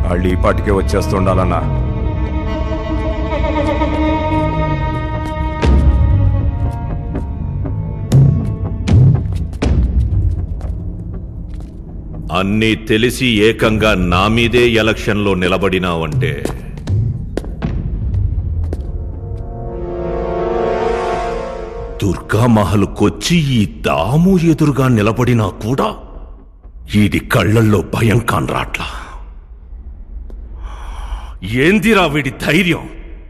వాళ్ళు ఈ పాటికే వచ్చేస్తుండాలన్నా అన్నీ తెలిసి ఏకంగా నా మీదే ఎలక్షన్లో నిలబడినావంటే దుర్గామహల్కొచ్చి ఈ దాము ఎదురుగా నిలబడినా కూడా ఇది కళ్ళల్లో భయం కానరాట్లా ఏందిరా వీడి ధైర్యం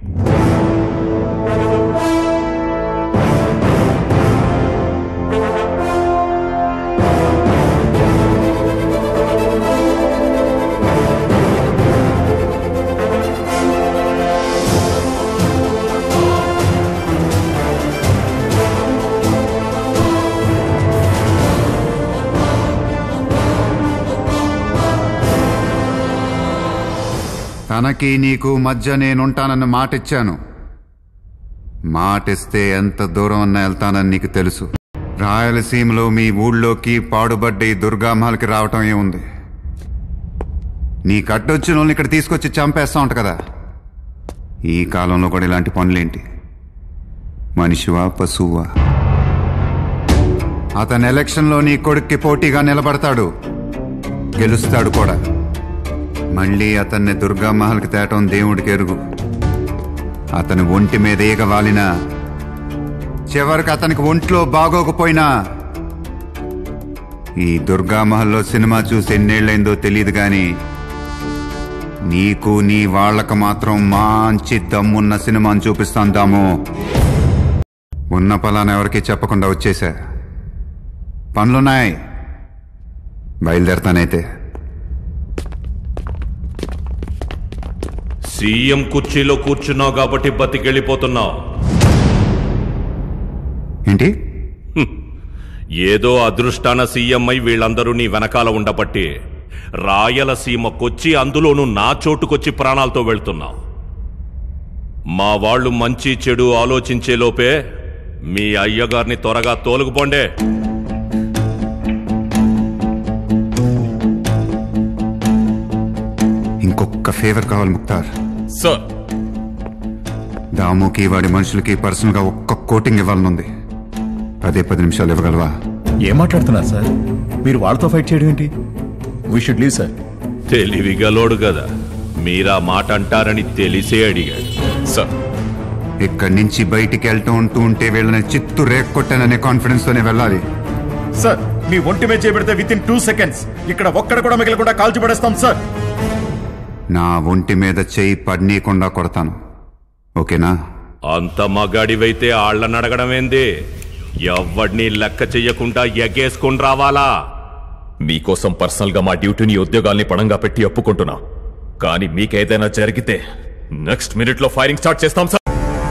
తనకి నీకు మధ్య నేనుంటానన్న మాట ఇచ్చాను మాటిస్తే ఎంత దూరం అన్న వెళ్తానని నీకు తెలుసు రాయలసీమలో మీ ఊళ్ళోకి పాడుబడ్డ ఈ దుర్గామాలకి రావటం ఏముంది నీ కట్టొచ్చిన వాళ్ళని ఇక్కడ తీసుకొచ్చి చంపేస్తా ఉంట కదా ఈ కాలంలో కూడా ఇలాంటి పనులేంటి మనిషివా పశువా అతను ఎలక్షన్లో నీ కొడుక్కి పోటీగా నిలబడతాడు గెలుస్తాడు కూడా మళ్ళీ అతన్ని దుర్గామహల్కి తేటం దేవుడికి ఎరుగు అతని ఒంటి మీద ఈగ వాలినా చివరికి అతనికి ఒంట్లో బాగోకపోయినా ఈ దుర్గామహల్లో సినిమా చూసి ఎన్నేళ్ళైందో తెలియదు గాని నీకు నీ వాళ్ళకు మాత్రం మంచి దమ్మున్న సినిమాని చూపిస్తాను దాము ఉన్న పలానా ఎవరికి చెప్పకుండా వచ్చేసా పనులున్నాయి బయలుదేరతానైతే సీఎం కుర్చీలో కూర్చున్నావు కాబట్టి బతికెళ్ళిపోతున్నావు ఏంటి ఏదో అదృష్టాన సీఎం అయి వీళ్ళందరూ నీ వెనకాల ఉండబట్టి రాయలసీమకొచ్చి అందులోనూ నా చోటుకొచ్చి ప్రాణాలతో వెళ్తున్నావు మా వాళ్ళు మంచి చెడు ఆలోచించే లోపే మీ అయ్యగారిని త్వరగా తోలుకుపోండే ఇంకొక ఫేవర్ కావాలి ముక్తార్ సార్ దాముకి వాడి మనుషులకి పర్సనల్ గా ఒక్క కోటింగ్ ఇవ్వాలనుంది పదే పది నిమిషాలు ఇవ్వగలవా ఏం మాట్లాడుతున్నారు సార్ మీరు వాళ్ళతో ఫైట్ చేయడం ఏంటి వీ షుడ్ లీవ్ సార్ తెలివిగలోడు కదా మీరా మాట అంటారని తెలిసే అడిగాడు సార్ ఇక్కడి నుంచి బయటికి వెళ్తూ ఉంటూ ఉంటే వీళ్ళని చిత్తు రేక్కొట్టాననే కాన్ఫిడెన్స్ తోనే వెళ్ళాలి సార్ మీ ఒంటి మీద చేపెడితే విత్ ఇన్ టూ సెకండ్స్ ఇక్కడ ఒక్కడ కూడా మిగలకుండా కాల్చి పడేస్తాం సార్ నా ఒంటి మీద చేయి పడనీయకుండా కొడతాను ఓకేనా అంత మగాడివైతే ఆళ్లను అడగడమేంది ఎవ్వడిని లెక్క చెయ్యకుండా ఎగేసుకుని రావాలా మీకోసం పర్సనల్ గా మా డ్యూటీని ఉద్యోగాల్ని పణంగా పెట్టి ఒప్పుకుంటున్నా కానీ మీకేదైనా జరిగితే నెక్స్ట్ మినిట్ లో ఫైరింగ్ స్టార్ట్ చేస్తాం సార్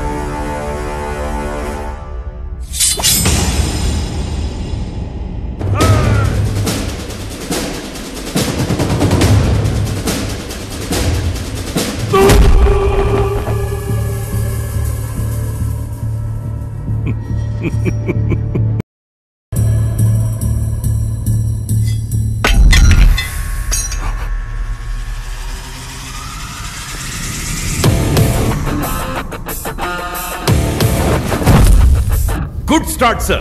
గుడ్ స్టార్ట్ సార్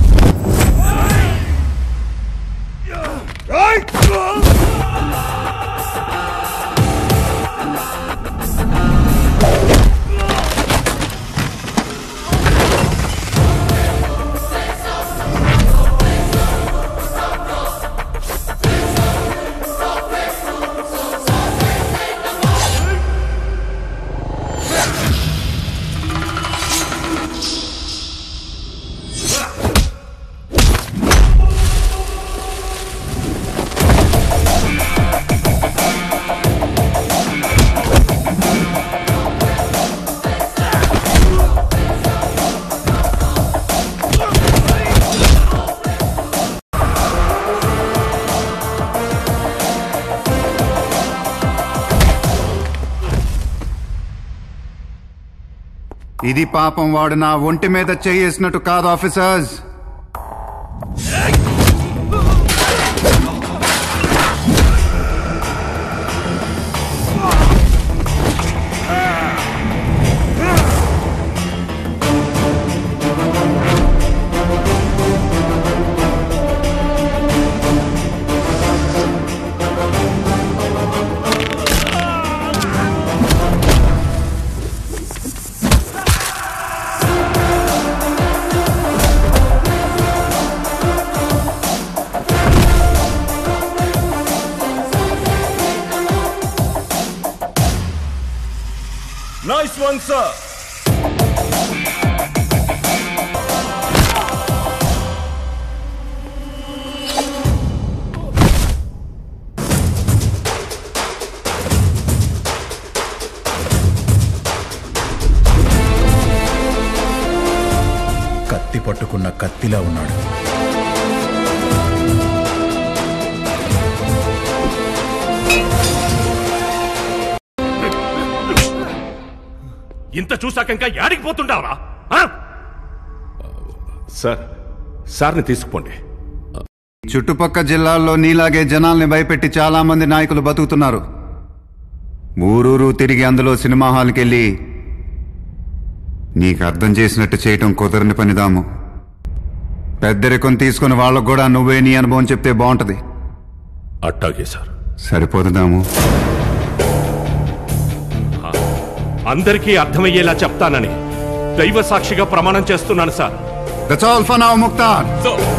ఇది పాపం వాడు నా ఒంటి మీద చేయేసినట్టు కాదు ఆఫీసర్స్ నైస్ వన్ సార్ కత్తి పట్టుకున్న కత్తిలా ఉన్నాడు ఇంత చూసాక ఇంకా యాడికి పోతుండావరా సార్ సార్ని తీసుకుపోండి చుట్టుపక్క జిల్లాల్లో నీలాగే జనాల్ని భయపెట్టి చాలా మంది నాయకులు బతుకుతున్నారు ఊరూరు తిరిగి అందులో సినిమా హాల్కి వెళ్ళి నీకు అర్థం చేసినట్టు చేయటం కుదరని పనిదాము పెద్దరికం తీసుకుని వాళ్ళకు కూడా నువ్వే నీ అనుభవం చెప్తే బాగుంటది అట్టాగే సార్ సరిపోదుదాము అందరికీ అర్థమయ్యేలా చెప్తానని దైవ సాక్షిగా ప్రమాణం చేస్తున్నాను sir that's all for now Mukhtar so